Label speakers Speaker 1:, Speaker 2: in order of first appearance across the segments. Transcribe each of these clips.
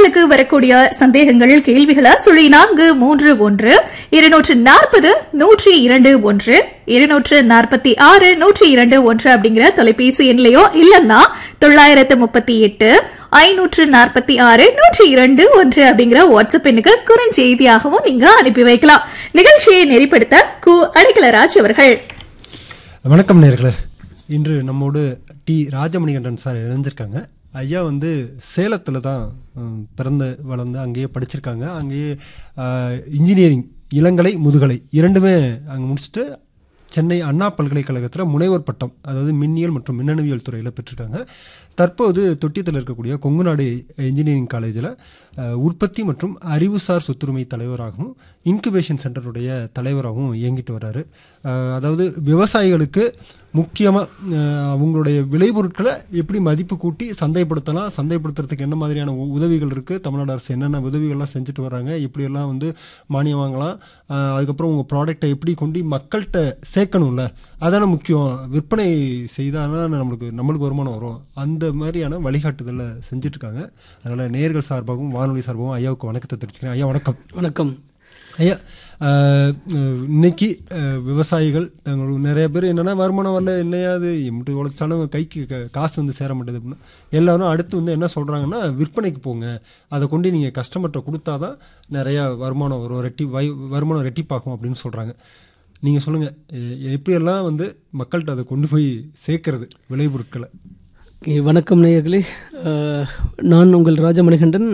Speaker 1: நேர்களுக்கு வரக்கூடிய சந்தேகங்கள் கேள்விகளை சுழி நான்கு மூன்று ஒன்று இருநூற்று நாற்பது நூற்றி இரண்டு ஒன்று இருநூற்று நாற்பத்தி ஆறு நூற்றி இரண்டு ஒன்று அப்படிங்கிற தொலைபேசி எண்லையோ இல்லைன்னா தொள்ளாயிரத்து முப்பத்தி எட்டு ஐநூற்று நாற்பத்தி ஆறு நூற்றி இரண்டு ஒன்று அப்படிங்கிற வாட்ஸ்அப் எண்ணுக்கு குறுஞ்செய்தியாகவும் நீங்க அனுப்பி வைக்கலாம் நிகழ்ச்சியை நெறிப்படுத்த கு அடைக்கலராஜ் அவர்கள்
Speaker 2: வணக்கம் நேர்களே இன்று நம்மோடு டி ராஜமணிகண்டன் சார் இணைஞ்சிருக்காங்க ஐயா வந்து சேலத்தில் தான் ம், பிறந்து வளர்ந்து அங்கேயே படிச்சிருக்காங்க அங்கேயே இன்ஜினியரிங் இளங்கலை முதுகலை இரண்டுமே அங்கே முடிச்சுட்டு சென்னை அண்ணா பல்கலைக்கழகத்தில் முனைவர் பட்டம் அதாவது மின்னியல் மற்றும் மின்னணுவியல் துறையில் பெற்றிருக்காங்க தற்போது தொட்டியத்தில் இருக்கக்கூடிய கொங்குநாடு இன்ஜினியரிங் காலேஜில் உற்பத்தி மற்றும் அறிவுசார் சொத்துரிமை தலைவராகவும் இன்குபேஷன் சென்டருடைய தலைவராகவும் இயங்கிட்டு வர்றாரு அஹ், அதாவது விவசாயிகளுக்கு முக்கியமாக அவங்களுடைய விளைபொருட்களை எப்படி மதிப்பு கூட்டி சந்தைப்படுத்தலாம் சந்தைப்படுத்துறதுக்கு என்ன மாதிரியான உ- உதவிகள் இருக்குது தமிழ்நாடு அரசு என்னென்ன உதவிகள்லாம் செஞ்சுட்டு வர்றாங்க இப்படியெல்லாம் வந்து மானியம் வாங்கலாம் அஹ், அதுக்கப்புறம் உங்கள் ப்ராடக்டை எப்படி கொண்டு மக்கள்கிட்ட சேர்க்கணும்ல அதான முக்கியம் விற்பனை செய்தால் நம்மளுக்கு நம்மளுக்கு வருமானம் வரும் அந்த மாதிரியான வழிகாட்டுதலை செஞ்சுட்ருக்காங்க அதனால் நேர்கள் சார்பாகவும் வானொலி சார்பாகவும் ஐயாவுக்கு வணக்கத்தை தெரிவிச்சுக்கிறேன் ஐயா வணக்கம்
Speaker 3: வணக்கம்
Speaker 2: ஐயா அஹ், அஹ், இன்னைக்கு அஹ், விவசாயிகள் தங்களுக்கு நிறைய பேர் என்னன்னா வருமானம் வரல என்னையாது எம்பிட்டு உழைச்சாலும் கைக்கு க- காசு வந்து சேர மாட்டேது அப்படின்னா எல்லாரும் அடுத்து வந்து என்ன சொல்கிறாங்கன்னா விற்பனைக்கு போங்க அதை கொண்டு நீங்கள் கஸ்டமர்கிட்ட கொடுத்தாதான் நிறையா வருமானம் வரும் ரெட்டி வை வருமானம் ரெட்டிப்பாகும் அப்படின்னு சொல்கிறாங்க நீங்கள் சொல்லுங்கள் எப்படியெல்லாம் வந்து மக்கள்கிட்ட அதை கொண்டு போய் சேர்க்கறது விளைபொருட்களை
Speaker 3: ஓகே, வணக்கம் நேயர்களே அஹ், நான் உங்கள் ராஜமணிகண்டன்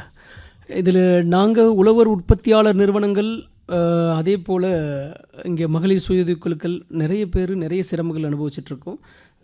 Speaker 3: இதில் நாங்கள் உழவர் உற்பத்தியாளர் நிறுவனங்கள் அஹ், அதே போல் இங்கே மகளிர் சுயஉதவி குழுக்கள் நிறைய பேர் நிறைய சிரமங்கள் அனுபவிச்சிட்ருக்கோம்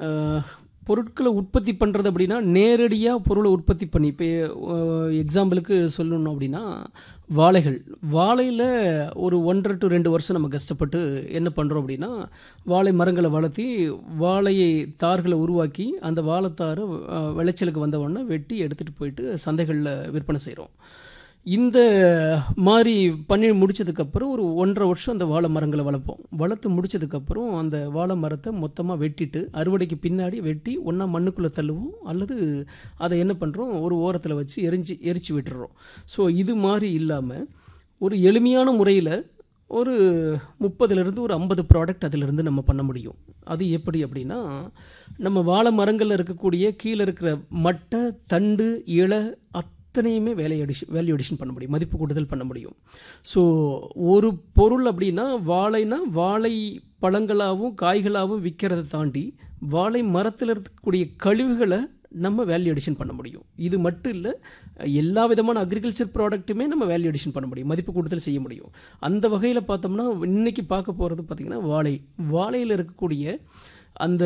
Speaker 3: பொருட்களை உற்பத்தி பண்ணுறது அப்படின்னா நேரடியாக பொருளை உற்பத்தி பண்ணி இப்போ எக்ஸாம்பிளுக்கு சொல்லணும் அப்படின்னா வாழைகள் வாழையில் ஒரு ஒன்றரை டு ரெண்டு வருஷம் நம்ம கஷ்டப்பட்டு என்ன பண்ணுறோம் அப்படின்னா வாழை மரங்களை வளர்த்தி வாழையை தார்களை உருவாக்கி அந்த வாழைத்தாரை அஹ், விளைச்சலுக்கு வந்த உடனே வெட்டி எடுத்துகிட்டு போயிட்டு சந்தைகளில் விற்பனை செய்கிறோம் இந்த மாதிரி பண்ணி முடிச்சதுக்கப்புறம் ஒரு ஒன்றரை வருஷம் அந்த வாழை மரங்களை வளர்ப்போம் வளர்த்து முடிச்சதுக்கப்புறம் அந்த வாழை மரத்தை மொத்தமாக வெட்டிட்டு அறுவடைக்கு பின்னாடி வெட்டி ஒன்றா மண்ணுக்குள்ளே தள்ளுவோம் அல்லது அதை என்ன பண்ணுறோம் ஒரு ஓரத்தில் வச்சு எரிஞ்சு எரிச்சு விட்டுறோம் ஸோ இது மாதிரி இல்லாமல் ஒரு எளிமையான முறையில் ஒரு முப்பதுலேருந்து ஒரு ஐம்பது ப்ராடக்ட் அதிலிருந்து நம்ம பண்ண முடியும் அது எப்படி அப்படின்னா நம்ம வாழை மரங்களில் இருக்கக்கூடிய கீழே இருக்கிற மட்டை தண்டு இலை அத்தனையுமே வேலை அடிஷன் வேல்யூ அடிஷன் பண்ண முடியும் மதிப்பு கூட்டுதல் பண்ண முடியும் ஸோ ஒரு பொருள் அப்படின்னா வாழைனா வாழை பழங்களாகவும் காய்களாகவும் விற்கிறத தாண்டி வாழை மரத்தில் இருக்கக்கூடிய கழிவுகளை நம்ம வேல்யூ அடிஷன் பண்ண முடியும் இது மட்டும் இல்லை எல்லா விதமான அக்ரிகல்ச்சர் ப்ராடக்ட்டுமே நம்ம வேல்யூ அடிஷன் பண்ண முடியும் மதிப்பு கூடுதல் செய்ய முடியும் அந்த வகையில் பார்த்தோம்னா இன்னைக்கு பார்க்க போகிறது பார்த்திங்கன்னா வாழை வாழையில் இருக்கக்கூடிய அந்த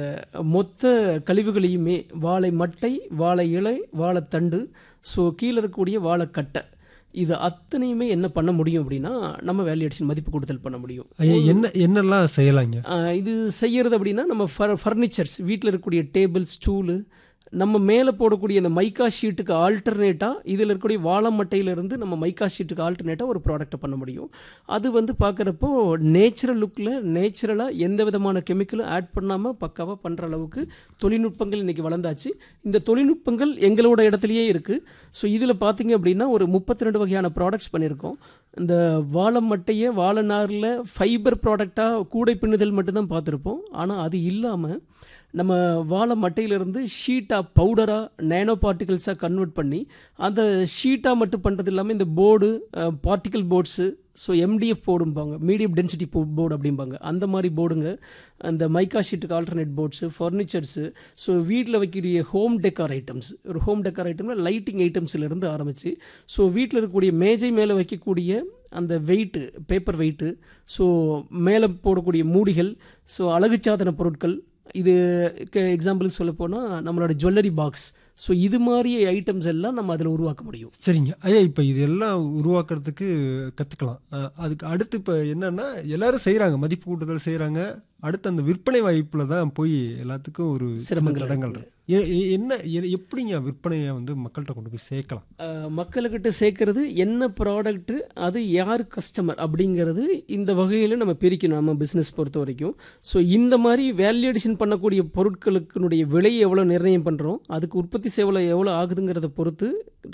Speaker 3: மொத்த கழிவுகளையுமே வாழை மட்டை வாழை இலை வாழைத்தண்டு ஸோ கீழே இருக்கக்கூடிய வாழைக்கட்டை இது அத்தனையுமே என்ன பண்ண முடியும் அப்படின்னா நம்ம வேல்யூ அடிஷன் மதிப்பு கூடுதல் பண்ண முடியும்
Speaker 2: ஐயா என்ன என்னெல்லாம் செய்யலாங்க
Speaker 3: ஆஹ் இது செய்யறது அப்படின்னா நம்ம ஃபர் ஃபர்னிச்சர்ஸ் வீட்டில் இருக்கக்கூடிய டேபிள் ஸ்டூலு நம்ம மேலே போடக்கூடிய அந்த மைக்கா ஷீட்டுக்கு ஆல்டர்னேட்டாக இதில் இருக்கக்கூடிய வாழை மட்டையிலிருந்து நம்ம மைக்கா ஷீட்டுக்கு ஆல்டர்னேட்டாக ஒரு ப்ராடக்ட்டை பண்ண முடியும் அது வந்து பார்க்குறப்போ நேச்சுரல் லுக்கில் நேச்சுரலாக எந்த விதமான கெமிக்கலும் ஆட் பண்ணாமல் பக்காவாக பண்ணுற அளவுக்கு தொழில்நுட்பங்கள் இன்றைக்கி வளர்ந்தாச்சு இந்த தொழில்நுட்பங்கள் எங்களோட இடத்துலையே இருக்குது ஸோ இதில் பார்த்தீங்க அப்படின்னா ஒரு முப்பத்தி ரெண்டு வகையான ப்ராடக்ட்ஸ் பண்ணியிருக்கோம் இந்த வாழை மட்டையை வாழை நாரில் ஃபைபர் ப்ராடக்டாக கூடை பின்னுதல் மட்டும்தான் பார்த்துருப்போம் ஆனால் அது இல்லாமல் நம்ம வாழை மட்டையிலிருந்து ஷீட்டாக பவுடராக நேனோ பார்ட்டிகல்ஸாக கன்வெர்ட் பண்ணி அந்த ஷீட்டாக மட்டும் பண்ணுறது இல்லாமல் இந்த board particle boards so MDF போர்டும்பாங்க மீடியம் டென்சிட்டி போர்டு அப்படிம்பாங்க அந்த மாதிரி போர்டுங்க அந்த மைக்கா ஷீட்டுக்கு ஆல்டர்னேட் போர்ட்ஸு ஃபர்னிச்சர்ஸு ஸோ வீட்டில் வைக்கக்கூடிய ஹோம் டெக்கார் ஐட்டம்ஸ் ஒரு ஹோம் டெக்கார் ஐட்டம்னா லைட்டிங் ஐட்டம்ஸ்லேருந்து ஆரம்பித்து ஸோ வீட்டில் இருக்கக்கூடிய மேஜை மேலே வைக்கக்கூடிய அந்த வெயிட்டு பேப்பர் வெயிட்டு ஸோ மேலே போடக்கூடிய மூடிகள் ஸோ அழகு சாதன பொருட்கள் இது எக்ஸாம்பிள் சொல்ல போனால் நம்மளோட ஜுவல்லரி பாக்ஸ் ஸோ இது மாதிரி ஐட்டம்ஸ் எல்லாம் நம்ம அதில் உருவாக்க முடியும்
Speaker 2: சரிங்க ஐயா இப்போ இது எல்லாம் உருவாக்குறதுக்கு கற்றுக்கலாம் அதுக்கு அடுத்து இப்போ என்னன்னா எல்லாரும் செய்கிறாங்க மதிப்பு கூட்டுதல் செய்கிறாங்க அடுத்து அந்த விற்பனை வாய்ப்பில் தான் போய் எல்லாத்துக்கும் ஒரு சில
Speaker 3: சிரமங்கள்
Speaker 2: தடங்கள் இருக்கு. எ- எ- என்ன எ- எப்படிங்க விற்பனையை வந்து மக்கள்கிட்ட கொண்டு போய் சேர்க்கலாம்
Speaker 3: அஹ், மக்களுக்கிட்ட சேர்க்கறது என்ன ப்ராடக்ட்டு அது யார் கஸ்டமர் அப்படிங்கிறது இந்த வகையில் நம்ம பிரிக்கணும் நம்ம பிஸ்னஸ் பொறுத்த வரைக்கும் ஸோ இந்த மாதிரி வேல்யூ அடிஷன் பண்ணக்கூடிய பொருட்களுக்குனுடைய விலையை எவ்வளோ நிர்ணயம் பண்ணுறோம் அதுக்கு உற்பத்தி சேவலை எவ்வளோ ஆகுதுங்கிறத பொறுத்து